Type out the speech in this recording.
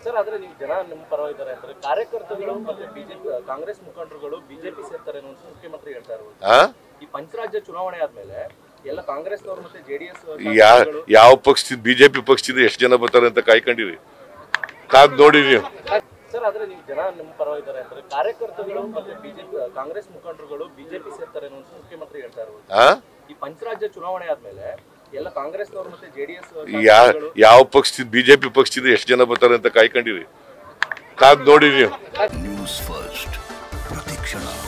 sir ಆದ್ರೆ ನೀವು ಜನ ನಿಮ್ಮ ಪರವಾಗಿದ್ದಾರೆ ಅಂದ್ರೆ ಕಾರ್ಯಕರ್ತರು ಮತ್ತೆ ಬಿಜೆಪಿ ಕಾಂಗ್ರೆಸ್ ಮುಖಂಡರುಗಳು ಬಿಜೆಪಿ ಸೇರ್ತಾರೆ ಅನ್ನೋ ಅಂತ ಮುಖ್ಯಮಂತ್ರಿ ಹೇಳ್ತಾ ಇರೋದು ಆ ಈ ಪಂಚರಾಜ್ಯ ಚುನಾವಣೆ ಆದ್ಮೇಲೆ ಎಲ್ಲ ಕಾಂಗ್ರೆಸ್ನವರು ಮತ್ತೆ ಜೆಡಿಎಸ್ ಯಾ ಯಾವ ಪಕ್ಷದಿಂದ ಬಿಜೆಪಿ ಪಕ್ಷದಿಂದ ಎಷ್ಟು ಜನ ಬರ್ತಾರೆ ಅಂತ ಕಾಯ್ಕೊಂಡಿರಿ ಕಾದ್ ನೋಡಿ ನೀವು ಸರ್ ಆದ್ರೆ ನೀವು ಜನ ನಿಮ್ಮ ಪರವಾಗಿದ್ದಾರೆ ಅಂದ್ರೆ ಕಾರ್ಯಕರ್ತರು ಮತ್ತೆ ಬಿಜೆಪಿ ಕಾಂಗ್ರೆಸ್ ಮುಖಂಡರುಗಳು ಬಿಜೆಪಿ ಸೇರ್ತಾರೆ ಅನ್ನೋ ಅಂತ ಮುಖ್ಯಮಂತ್ರಿ ಹೇಳ್ತಾ ಇರೋದು ಆ ಈ ಪಂಚರಾಜ್ಯ ಚುನಾವಣೆ ಆದ್ಮೇಲೆ ಎಲ್ಲ ಕಾಂಗ್ರೆಸ್ನವರು ಮತ್ತೆ ಜೆಡಿಎಸ್ ಯಾ ಯಾವ ಪಕ್ಷದಿಂದ ಬಿಜೆಪಿ ಪಕ್ಷದಿಂದ ಎಷ್ಟು ಜನ ಬರ್ತಾರೆ ಅಂತ ಕಾಯ್ಕೊಂಡಿರಿ ಕಾದ್ ನೋಡಿ ನೀವು ನ್ಯೂಸ್ ಫಸ್ಟ್ ಪ್ರತಿಕ್ಷಣ